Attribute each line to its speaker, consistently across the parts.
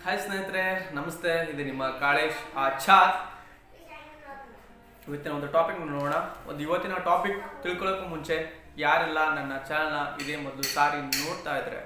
Speaker 1: hi ಸ್ನೇಹಿತರೆ ನಮಸ್ತೆ ಇದು ನಿಮ್ಮ ಕಾಳೇಶ್ ಆಚಾರ್ ಇವತ್ತಿನ ಒಂದು ಟಾಪಿಕ್ ನೋಡೋಣ ಒಂದು ಇವತ್ತಿನ ಟಾಪಿಕ್ ತಿಳ್ಕೊಳ್ಳೋಕ್ಕೂ ಮುಂಚೆ ಯಾರೆಲ್ಲ ನನ್ನ ಚಾನಲ್ನ ಇದೇ ಮೊದಲು ಸಾರಿ ನೋಡ್ತಾ ಇದ್ರೆ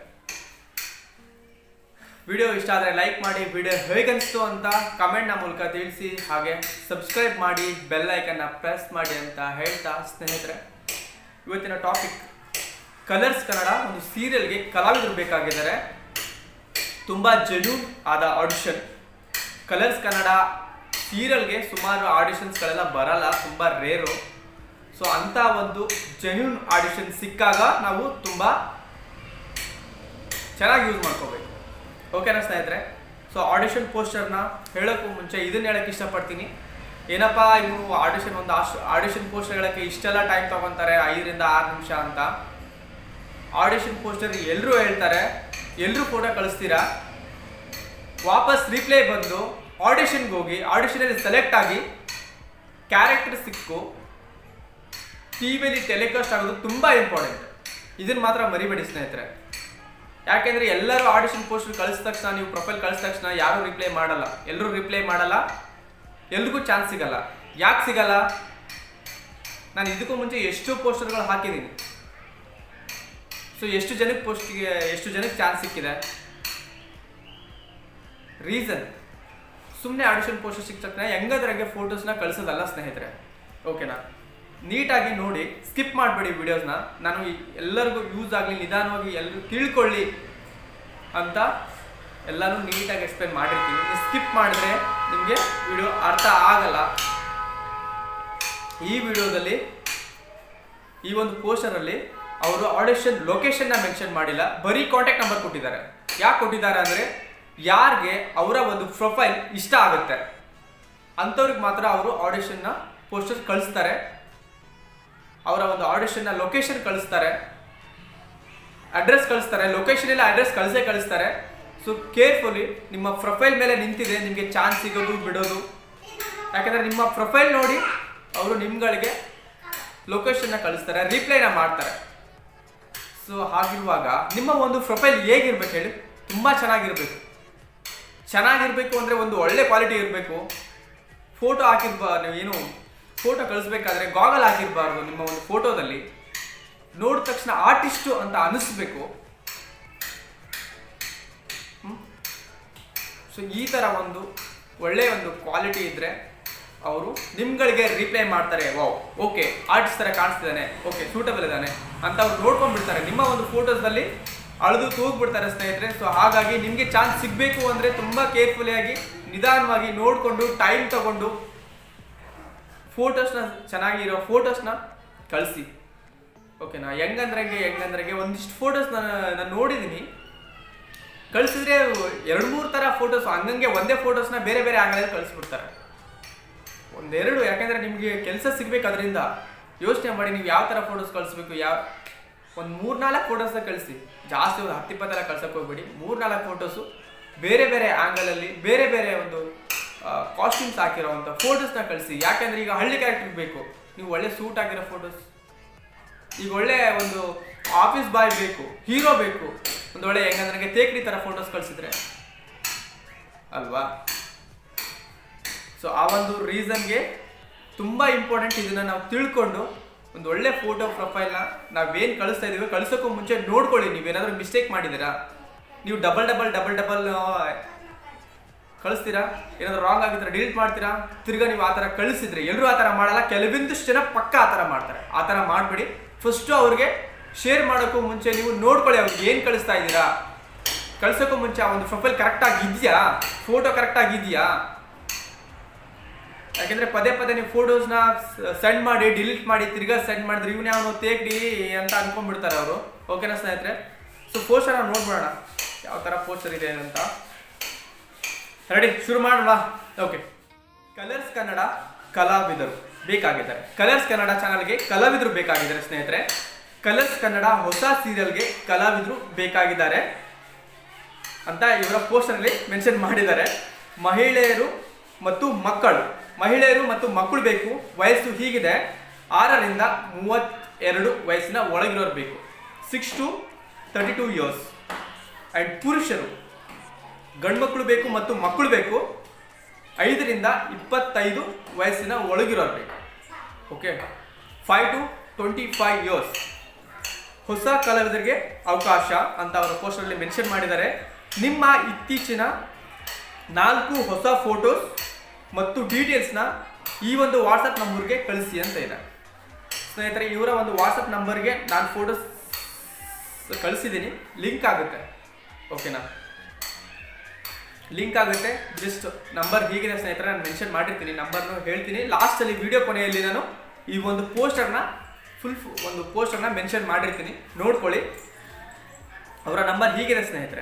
Speaker 1: ವಿಡಿಯೋ ಇಷ್ಟ ಆದರೆ ಲೈಕ್ ಮಾಡಿ ವಿಡಿಯೋ ಹೇಗನ್ನಿಸ್ತು ಅಂತ ಕಮೆಂಟ್ನ ಮೂಲಕ ತಿಳಿಸಿ ಹಾಗೆ ಸಬ್ಸ್ಕ್ರೈಬ್ ಮಾಡಿ ಬೆಲ್ ಐಕನ್ನ ಪ್ರೆಸ್ ಮಾಡಿ ಅಂತ ಹೇಳ್ತಾ ಸ್ನೇಹಿತರೆ ಇವತ್ತಿನ ಟಾಪಿಕ್ ಕಲರ್ಸ್ ಕನ್ನಡ ಒಂದು ಸೀರಿಯಲ್ಗೆ ಕಲಾವಿದರು ಬೇಕಾಗಿದ್ದಾರೆ ತುಂಬ ಜೆನ್ಯೂನ್ ಆದ ಆಡಿಷನ್ ಕಲರ್ಸ್ ಕನ್ನಡ ಸೀರಿಯಲ್ಗೆ ಸುಮಾರು ಆಡಿಷನ್ಸ್ಗಳೆಲ್ಲ ಬರಲ್ಲ ತುಂಬ ರೇರು ಸೊ ಅಂಥ ಒಂದು ಜೆನ್ಯೂನ್ ಆಡಿಷನ್ ಸಿಕ್ಕಾಗ ನಾವು ತುಂಬ ಚೆನ್ನಾಗಿ ಯೂಸ್ ಮಾಡ್ಕೋಬೇಕು ಓಕೆನಾ ಸ್ನೇಹಿತರೆ ಸೊ ಆಡಿಷನ್ ಪೋಸ್ಟರ್ನ ಹೇಳೋಕ್ಕೂ ಮುಂಚೆ ಇದನ್ನ ಹೇಳಕ್ಕೆ ಇಷ್ಟಪಡ್ತೀನಿ ಏನಪ್ಪ ಇವರು ಆಡಿಷನ್ ಒಂದು ಆಡಿಷನ್ ಪೋಸ್ಟರ್ ಹೇಳೋಕ್ಕೆ ಇಷ್ಟೆಲ್ಲ ಟೈಮ್ ತಗೊತಾರೆ ಐದರಿಂದ ಆರು ನಿಮಿಷ ಅಂತ ಆಡಿಷನ್ ಪೋಸ್ಟರ್ ಎಲ್ಲರೂ ಹೇಳ್ತಾರೆ ಎಲ್ಲರೂ ಫೋಟೋ ಕಳಿಸ್ತೀರಾ ವಾಪಸ್ ರೀಪ್ಲೇ ಬಂದು ಆಡಿಷನ್ಗೆ ಹೋಗಿ ಆಡಿಷನಲ್ಲಿ ಸೆಲೆಕ್ಟ್ ಆಗಿ ಕ್ಯಾರೆಕ್ಟರ್ ಸಿಕ್ಕು ಟಿ ವಿಲಿ ಟೆಲಿಕಾಸ್ಟ್ ಆಗೋದು ತುಂಬ ಇಂಪಾರ್ಟೆಂಟ್ ಇದನ್ನು ಮಾತ್ರ ಮರಿಬೇಡಿ ಸ್ನೇಹಿತರೆ ಯಾಕೆಂದರೆ ಎಲ್ಲರೂ ಆಡಿಷನ್ ಪೋಸ್ಟರ್ ಕಳಿಸಿದ ತಕ್ಷಣ ನೀವು ಪ್ರೊಫೈಲ್ ಕಳಿಸಿದ ತಕ್ಷಣ ಯಾರೂ ರಿಪ್ಲೈ ಮಾಡಲ್ಲ ಎಲ್ಲರೂ ರಿಪ್ಲೈ ಮಾಡಲ್ಲ ಎಲ್ರಿಗೂ ಚಾನ್ಸ್ ಸಿಗಲ್ಲ ಯಾಕೆ ಸಿಗಲ್ಲ ನಾನು ಇದಕ್ಕೂ ಮುಂಚೆ ಎಷ್ಟು ಪೋಸ್ಟರ್ಗಳು ಹಾಕಿದ್ದೀನಿ ಸೊ ಎಷ್ಟು ಜನಕ್ಕೆ ಪೋಸ್ಟ್ಗೆ ಎಷ್ಟು ಜನಕ್ಕೆ ಚಾನ್ಸ್ ಸಿಕ್ಕಿದೆ ರೀಸನ್ ಸುಮ್ಮನೆ ಆಡಿಷನ್ ಪೋಸ್ಟರ್ ಸಿಕ್ಕ ತಕ್ಷಣ ಹೆಂಗದ್ರಾಗೆ ಫೋಟೋಸ್ನ ಕಳಿಸೋದಲ್ಲ ಸ್ನೇಹಿತರೆ ಓಕೆನಾ ನೀಟಾಗಿ ನೋಡಿ ಸ್ಕಿಪ್ ಮಾಡಬೇಡಿ ವಿಡಿಯೋಸ್ನ ನಾನು ಈ- ಎಲ್ಲರಿಗೂ ಯೂಸ್ ಆಗಲಿ ನಿಧಾನವಾಗಿ ಎಲ್ಲರೂ ತಿಳ್ಕೊಳ್ಳಿ ಅಂತ ಎಲ್ಲನೂ ನೀಟಾಗಿ ಎಕ್ಸ್ಪ್ಲೇನ್ ಮಾಡಿರ್ತೀನಿ ನೀವು ಸ್ಕಿಪ್ ಮಾಡಿದ್ರೆ ನಿಮಗೆ ವಿಡಿಯೋ ಅರ್ಥ ಆಗಲ್ಲ ಈ ವಿಡಿಯೋದಲ್ಲಿ ಈ ಒಂದು ಪೋಸ್ಟರಲ್ಲಿ ಅವರು ಆಡಿಷನ್ ಲೊಕೇಶನ್ನ ಮೆನ್ಷನ್ ಮಾಡಿಲ್ಲ ಬರೀ ಕಾಂಟ್ಯಾಕ್ಟ್ ನಂಬರ್ ಕೊಟ್ಟಿದ್ದಾರೆ ಯಾಕೆ ಕೊಟ್ಟಿದ್ದಾರೆ ಅಂದರೆ ಯಾರಿಗೆ ಅವರ ಒಂದು ಪ್ರೊಫೈಲ್ ಇಷ್ಟ ಆಗುತ್ತೆ ಅಂಥವ್ರಿಗೆ ಮಾತ್ರ ಅವರು ಆಡಿಷನ್ನ ಪೋಸ್ಟರ್ ಕಳಿಸ್ತಾರೆ ಅವರ ಒಂದು ಆಡಿಷನ್ನ ಲೊಕೇಶನ್ ಕಳಿಸ್ತಾರೆ ಅಡ್ರೆಸ್ ಕಳಿಸ್ತಾರೆ ಲೊಕೇಶನ್ ಎಲ್ಲ ಅಡ್ರೆಸ್ ಕಳಿಸೇ ಕಳಿಸ್ತಾರೆ ಸೊ ಕೇರ್ಫುಲಿ ನಿಮ್ಮ ಪ್ರೊಫೈಲ್ ಮೇಲೆ ನಿಂತಿದೆ ನಿಮಗೆ ಚಾನ್ಸ್ ಸಿಗೋದು ಬಿಡೋದು ಯಾಕಂದರೆ ನಿಮ್ಮ ಪ್ರೊಫೈಲ್ ನೋಡಿ ಅವರು ನಿಮ್ಗಳಿಗೆ ಲೊಕೇಶನ್ನ ಕಳಿಸ್ತಾರೆ ರಿಪ್ಲೈನ ಮಾಡ್ತಾರೆ ಸೊ ಹಾಗಿರುವಾಗ ನಿಮ್ಮ ಒಂದು ಪ್ರೊಫೈಲ್ ಹೇಗಿರ್ಬೇಕು ಹೇಳಿ ತುಂಬ ಚೆನ್ನಾಗಿರ್ಬೇಕು ಚೆನ್ನಾಗಿರ್ಬೇಕು ಅಂದರೆ ಒಂದು ಒಳ್ಳೆ ಕ್ವಾಲಿಟಿ ಇರಬೇಕು ಫೋಟೋ ಹಾಕಿರ್ಬಾ ನೀವು ಏನು ಫೋಟೋ ಕಳಿಸ್ಬೇಕಾದ್ರೆ ಗಾಗಲ್ ಹಾಕಿರಬಾರ್ದು ನಿಮ್ಮ ಒಂದು ಫೋಟೋದಲ್ಲಿ ನೋಡಿದ ತಕ್ಷಣ ಆರ್ಟಿಸ್ಟು ಅಂತ ಅನಿಸ್ಬೇಕು ಸೊ ಈ ಥರ ಒಂದು ಒಳ್ಳೆಯ ಒಂದು ಕ್ವಾಲಿಟಿ ಇದ್ದರೆ ಅವರು ನಿಮ್ಗಳಿಗೆ ರಿಪ್ಲೈ ಮಾಡ್ತಾರೆ ವಾವ್ ಓಕೆ ಆರ್ಟಿಸ್ಟ್ ಥರ ಕಾಣಿಸ್ತಿದ್ದಾನೆ ಓಕೆ ಸೂಟಬಲ್ ಇದ್ದಾನೆ ಅಂತ ಅವ್ರು ನೋಡ್ಕೊಂಡ್ಬಿಡ್ತಾರೆ ನಿಮ್ಮ ಒಂದು ಫೋಟೋಸ್ನಲ್ಲಿ ಅಳೆದು ತೂಗ್ಬಿಡ್ತಾರೆ ಸ್ನೇಹಿತರೆ ಸೊ ಹಾಗಾಗಿ ನಿಮಗೆ ಚಾನ್ಸ್ ಸಿಗಬೇಕು ಅಂದರೆ ತುಂಬ ಕೇರ್ಫುಲಿಯಾಗಿ ನಿಧಾನವಾಗಿ ನೋಡಿಕೊಂಡು ಟೈಮ್ ತಗೊಂಡು ಫೋಟೋಸ್ನ ಚೆನ್ನಾಗಿರೋ ಫೋಟೋಸ್ನ ಕಳಿಸಿ ಓಕೆನಾ ಹೆಂಗಂದ್ರಂಗೆ ಹೆಂಗಂದ್ರಂಗೆ ಒಂದಿಷ್ಟು ಫೋಟೋಸ್ ನಾನು ನಾನು ನೋಡಿದ್ದೀನಿ ಕಳಿಸಿದ್ರೆ ಎರಡು ಮೂರು ಥರ ಫೋಟೋಸ್ ಹಂಗಂಗೆ ಒಂದೇ ಫೋಟೋಸ್ನ ಬೇರೆ ಬೇರೆ ಆಂಗಲಲ್ಲಿ ಕಳಿಸ್ಬಿಡ್ತಾರೆ ಒಂದೆರಡು ಯಾಕೆಂದರೆ ನಿಮಗೆ ಕೆಲಸ ಸಿಗ್ಬೇಕು ಅದರಿಂದ ಯೋಚನೆ ಮಾಡಿ ನೀವು ಯಾವ ಥರ ಫೋಟೋಸ್ ಕಳಿಸ್ಬೇಕು ಯಾವ ಒಂದು ಮೂರ್ನಾಲ್ಕು ಫೋಟೋಸ್ನ ಕಳಿಸಿ ಜಾಸ್ತಿ ಒಂದು ಹತ್ತು ಇಪ್ಪತ್ತೆಲ್ಲ ಕಳ್ಸಕ್ಕೆ ಹೋಗ್ಬೇಡಿ ಮೂರ್ನಾಲ್ಕು ಫೋಟೋಸು ಬೇರೆ ಬೇರೆ ಆ್ಯಂಗಲಲ್ಲಿ ಬೇರೆ ಬೇರೆ ಒಂದು ಕಾಸ್ಟ್ಯೂಮ್ಸ್ ಹಾಕಿರೋವಂಥ ಫೋಟೋಸ್ನ ಕಳಿಸಿ ಯಾಕೆಂದರೆ ಈಗ ಹಳ್ಳಿ ಕ್ಯಾರೆಕ್ಟರ್ ಬೇಕು ನೀವು ಒಳ್ಳೆ ಸೂಟ್ ಆಗಿರೋ ಫೋಟೋಸ್ ಈಗ ಒಳ್ಳೆ ಒಂದು ಆಫೀಸ್ ಬಾಯ್ ಬೇಕು ಹೀರೋ ಬೇಕು ಒಂದು ಒಳ್ಳೆ ಹೆಂಗಂದ್ರೆ ತೇಕ್ರಿ ಥರ ಫೋಟೋಸ್ ಕಳಿಸಿದ್ರೆ ಅಲ್ವಾ ಸೊ ಆ ಒಂದು ರೀಸನ್ಗೆ ತುಂಬ ಇಂಪಾರ್ಟೆಂಟ್ ಇದನ್ನು ನಾವು ತಿಳ್ಕೊಂಡು ಒಂದು ಒಳ್ಳೆ ಫೋಟೋ ಪ್ರೊಫೈಲ್ನ ನಾವೇನು ಕಳಿಸ್ತಾ ಇದೀವಿ ಕಳ್ಸೋಕ್ಕೂ ಮುಂಚೆ ನೋಡ್ಕೊಳ್ಳಿ ನೀವೇನಾದರೂ ಮಿಸ್ಟೇಕ್ ಮಾಡಿದ್ದೀರಾ ನೀವು ಡಬಲ್ ಡಬಲ್ ಡಬಲ್ ಡಬಲ್ ಕಳಿಸ್ತೀರಾ ಏನಾದರೂ ರಾಂಗ್ ಆಗಿದ್ರೆ ಡಿಲೀಟ್ ಮಾಡ್ತೀರಾ ತಿರ್ಗಾ ನೀವು ಆ ಥರ ಕಳಿಸಿದ್ರೆ ಎಲ್ಲರೂ ಆ ಥರ ಮಾಡಲ್ಲ ಕೆಲವೊಂದಿಷ್ಟು ಜನ ಪಕ್ಕ ಆ ಥರ ಮಾಡ್ತಾರೆ ಆ ಥರ ಮಾಡಬೇಡಿ ಫಸ್ಟು ಅವ್ರಿಗೆ ಶೇರ್ ಮಾಡೋಕ್ಕೂ ಮುಂಚೆ ನೀವು ನೋಡ್ಕೊಳ್ಳಿ ಅವ್ರಿಗೆ ಏನು ಕಳಿಸ್ತಾ ಇದ್ದೀರಾ ಕಳ್ಸೋಕ್ಕೂ ಮುಂಚೆ ಆ ಒಂದು ಪ್ರೊಫೈಲ್ ಕರೆಕ್ಟಾಗಿ ಇದೆಯಾ ಫೋಟೋ ಕರೆಕ್ಟಾಗಿ ಇದೆಯಾ ಯಾಕೆಂದ್ರೆ ಪದೇ ಪದೇ ನೀವು ಫೋಟೋಸ್ನ ಸೆಂಡ್ ಮಾಡಿ ಡಿಲೀಟ್ ಮಾಡಿ ತಿರ್ಗಾ ಸೆಂಡ್ ಮಾಡಿದ್ರೆ ಇವ್ನ ಯಾವ ತೇಗ್ಡಿ ಅಂತ ಅನ್ಕೊಂಡ್ಬಿಡ್ತಾರೆ ಅವರು ಓಕೆನಾ ಸ್ನೇಹಿತರೆ ಸೊ ಪೋಸ್ಟರ್ ನಾವು ನೋಡ್ಬಿಡೋಣ ಯಾವ ಥರ ಪೋಸ್ಟರ್ ಇದೆ ಅಂತ ರೆಡಿ ಶುರು ಮಾಡೋಣ ಓಕೆ ಕಲರ್ಸ್ ಕನ್ನಡ ಕಲಾವಿದರು ಬೇಕಾಗಿದ್ದಾರೆ ಕಲರ್ಸ್ ಕನ್ನಡ ಚಾನಲ್ಗೆ ಕಲಾವಿದರು ಬೇಕಾಗಿದ್ದಾರೆ ಸ್ನೇಹಿತರೆ ಕಲರ್ಸ್ ಕನ್ನಡ ಹೊಸ ಸೀರಿಯಲ್ಗೆ ಕಲಾವಿದರು ಬೇಕಾಗಿದ್ದಾರೆ ಅಂತ ಇವರ ಪೋಸ್ಟರ್ನಲ್ಲಿ ಮೆನ್ಷನ್ ಮಾಡಿದ್ದಾರೆ ಮಹಿಳೆಯರು ಮತ್ತು ಮಕ್ಕಳು ಮಹಿಳೆಯರು ಮತ್ತು ಮಕ್ಕಳು ಬೇಕು ವಯಸ್ಸು ಹೀಗಿದೆ ಆರರಿಂದ ಮೂವತ್ತೆರಡು ವಯಸ್ಸಿನ ಒಳಗಿರೋರು ಬೇಕು six to thirty two years and ಪುರುಷರು ಗಂಡು ಮಕ್ಕಳು ಬೇಕು ಮತ್ತು ಮಕ್ಕಳು ಬೇಕು ಐದರಿಂದ ಇಪ್ಪತ್ತೈದು ವಯಸ್ಸಿನ ಒಳಗಿರೋರು ಬೇಕು okay five to twenty five years ಹೊಸ ಕಲಾವಿದರಿಗೆ ಅವಕಾಶ ಅಂತ ಅವರ ಪೋಸ್ಟರಲ್ಲಿ ಮೆನ್ಷನ್ ಮಾಡಿದ್ದಾರೆ ನಿಮ್ಮ ಇತ್ತೀಚಿನ ನಾಲ್ಕು ಹೊಸ ಫೋಟೋಸ್ ಮತ್ತು ಡೀಟೇಲ್ಸ್ನ ಈ ಒಂದು ವಾಟ್ಸಪ್ ನಂಬರ್ಗೆ ಕಳಿಸಿ ಅಂತ ಇದೆ ಸ್ನೇಹಿತರೆ ಇವರ ಒಂದು ವಾಟ್ಸಪ್ ನಂಬರ್ಗೆ ನಾನು ಫೋಟೋಸ್ ಕಳಿಸಿದ್ದೀನಿ ಲಿಂಕ್ ಆಗುತ್ತೆ ಓಕೆನಾ ಲಿಂಕ್ ಆಗುತ್ತೆ ಜಸ್ಟ್ ನಂಬರ್ ಹೀಗಿದೆ ಸ್ನೇಹಿತರೆ ನಾನು ಮೆನ್ಷನ್ ಮಾಡಿರ್ತೀನಿ ನಂಬರ್ನು ಹೇಳ್ತೀನಿ ಲಾಸ್ಟಲ್ಲಿ ವಿಡಿಯೋ ಕೊನೆಯಲ್ಲಿ ನಾನು ಈ ಒಂದು ಪೋಸ್ಟರ್ನ ಫುಲ್ ಒಂದು ಪೋಸ್ಟರ್ನ ಮೆನ್ಷನ್ ಮಾಡಿರ್ತೀನಿ ನೋಡ್ಕೊಳ್ಳಿ ಅವರ ನಂಬರ್ ಹೀಗಿದೆ ಸ್ನೇಹಿತರೆ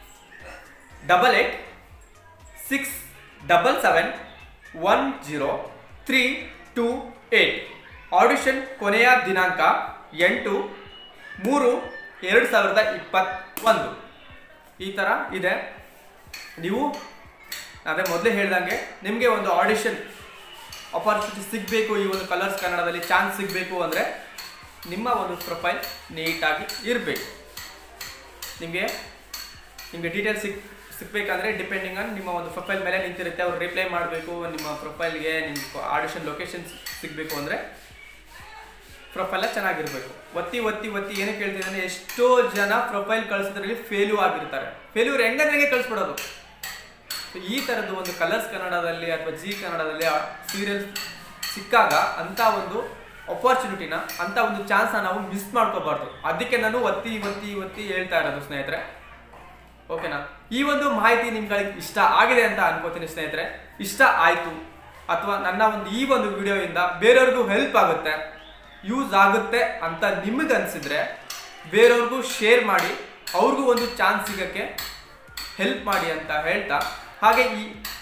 Speaker 1: double eight six double seven one zero three two eight audition ಕೊನೆಯ ದಿನಾಂಕ ಎಂಟು ಮೂರು ಎರಡು ಸಾವಿರದ ಇಪ್ಪತ್ತೊಂದು ಈ ಥರ ಇದೆ ನೀವು ಅದೇ ಮೊದಲೇ ಹೇಳ್ದಂಗೆ ನಿಮಗೆ ಒಂದು ಆಡಿಷನ್ ಅಪಾರ್ಚುನಿಟಿ ಸಿಗಬೇಕು ಈ ಒಂದು ಕಲರ್ಸ್ ಕನ್ನಡದಲ್ಲಿ ಚಾನ್ಸ್ ಸಿಗಬೇಕು ಅಂದರೆ ನಿಮ್ಮ ಒಂದು ಪ್ರೊಫೈಲ್ ನೀಟಾಗಿ ಇರಬೇಕು ನಿಮಗೆ ನಿಮಗೆ ಡೀಟೇಲ್ಸ್ ಸಿಕ್ ಸಿಗಬೇಕಂದ್ರೆ ಡಿಪೆಂಡಿಂಗ್ ಆನ್ ನಿಮ್ಮ ಒಂದು ಪ್ರೊಫೈಲ್ ಮೇಲೆ ನಿಂತಿರುತ್ತೆ ಅವ್ರು ರಿಪ್ಲೈ ಮಾಡಬೇಕು ನಿಮ್ಮ ಪ್ರೊಫೈಲ್ಗೆ ನಿಮ್ಮ ಆಡಿಷನ್ ಲೊಕೇಶನ್ ಸಿಗಬೇಕು ಅಂದರೆ ಪ್ರೊಫೈಲ ಚೆನ್ನಾಗಿರಬೇಕು ಒತ್ತಿ ಒತ್ತಿ ಒತ್ತಿ ಏನು ಕೇಳ್ತಿದ್ರೆ ಎಷ್ಟೋ ಜನ ಪ್ರೊಫೈಲ್ ಕಳಿಸೋದ್ರಲ್ಲಿ ಫೇಲ್ಯೂ ಆಗಿರ್ತಾರೆ ಫೇಲ್ಯೂರ್ ಹೆಂಗಂದ್ರೆ ಕಳಿಸ್ಬಿಡೋದು So, ಈ ಥರದ್ದು ಒಂದು ಕಲರ್ಸ್ ಕನ್ನಡದಲ್ಲಿ ಅಥವಾ ಜಿ ಕನ್ನಡದಲ್ಲಿ ಸೀರಿಯಲ್ ಸಿಕ್ಕಾಗ ಅಂತ ಒಂದು ಅಪಾರ್ಚುನಿಟಿನ ಅಂತ ಒಂದು ಚಾನ್ಸ್ನ ನಾವು ಮಿಸ್ ಮಾಡ್ಕೋಬಾರ್ದು ಅದಕ್ಕೆ ನಾನು ಒತ್ತಿ ಒತ್ತಿ ಒತ್ತಿ ಹೇಳ್ತಾ ಇರೋದು ಸ್ನೇಹಿತರೆ ಓಕೆನಾ ಈ ಒಂದು ಮಾಹಿತಿ ನಿಮ್ಗಳಿಗೆ ಇಷ್ಟ ಆಗಿದೆ ಅಂತ ಅನ್ಕೋತೀನಿ ಸ್ನೇಹಿತರೆ ಇಷ್ಟ ಆಯಿತು ಅಥವಾ ನನ್ನ ಒಂದು ಈ ಒಂದು ವಿಡಿಯೋಯಿಂದ ಬೇರೆಯವ್ರಿಗೂ ಹೆಲ್ಪ್ ಆಗುತ್ತೆ ಯೂಸ್ ಆಗುತ್ತೆ ಅಂತ ನಿಮಗೆ ಅನಿಸಿದ್ರೆ ಬೇರೆಯವ್ರಿಗೂ ಶೇರ್ ಮಾಡಿ ಅವ್ರಿಗೂ ಒಂದು ಚಾನ್ಸ್ ಸಿಗೋಕ್ಕೆ ಹೆಲ್ಪ್ ಮಾಡಿ ಅಂತ ಹೇಳ್ತಾ ಹಾಗೆ ಈ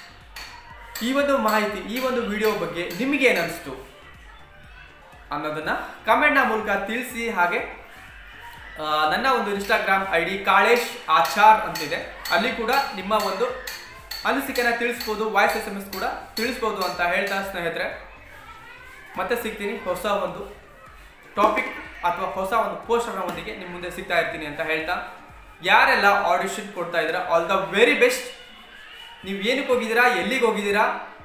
Speaker 1: ಈ ಒಂದು ಮಾಹಿತಿ ಈ ಒಂದು ವಿಡಿಯೋ ಬಗ್ಗೆ ನಿಮಗೆ ಏನನ್ನಿಸ್ತು ಅನ್ನೋದನ್ನ ಕಮೆಂಟ್ನ ಮೂಲಕ ತಿಳಿಸಿ ಹಾಗೆ ಆ, ನನ್ನ ಒಂದು Instagram I D Kalesh Achar ಅಂತಿದೆ ಅಲ್ಲಿ ಕೂಡ ನಿಮ್ಮ ಒಂದು ಅನಿಸಿಕೆನ ತಿಳಿಸ್ಬೋದು ವಾಯ್ಸ್ ಎಸ್ ಎಮ್ ಎಸ್ ಕೂಡ ತಿಳಿಸ್ಬೋದು ಅಂತ ಹೇಳ್ತಾ ಸ್ನೇಹಿತರೆ ಮತ್ತೆ ಸಿಗ್ತೀನಿ ಹೊಸ ಒಂದು ಟಾಪಿಕ್ ಅಥವಾ ಹೊಸ ಒಂದು ಪೋಸ್ಟರ್ನ ಒಂದಿಗೆ ನಿಮ್ಮ ಮುಂದೆ ಸಿಗ್ತಾ ಇರ್ತೀನಿ ಅಂತ ಹೇಳ್ತಾ ಯಾರೆಲ್ಲ ಆಡಿಷನ್ ಕೊಡ್ತಾ ಇದ್ದೀರಾ ಆಲ್ ದ ವೆರಿ ಬೆಸ್ಟ್ ನೀವು ಏನಕ್ಕೆ ಹೋಗಿದ್ದೀರಾ ಎಲ್ಲಿಗೆ ಹೋಗಿದ್ದೀರಾ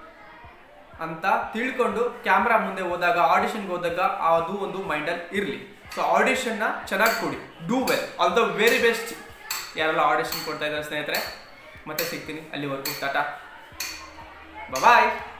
Speaker 1: ಅಂತ ತಿಳ್ಕೊಂಡು ಕ್ಯಾಮ್ರಾ ಮುಂದೆ ಹೋದಾಗ ಆಡಿಷನ್ಗೆ ಹೋದಾಗ ಅದು ಒಂದು ಮೈಂಡಲ್ಲಿ ಇರಲಿ ಸೊ ಆಡಿಷನ್ನ ಚೆನ್ನಾಗಿ ಕೊಡಿ do well all the very best ಯಾರೆಲ್ಲ ಆಡಿಷನ್ ಕೊಡ್ತಾ ಇದ್ದಾರೆ ಸ್ನೇಹಿತರೆ ಮತ್ತೆ ಸಿಗ್ತೀನಿ ಅಲ್ಲಿವರೆಗೂ ಟಾಟಾ ಬಾಯ್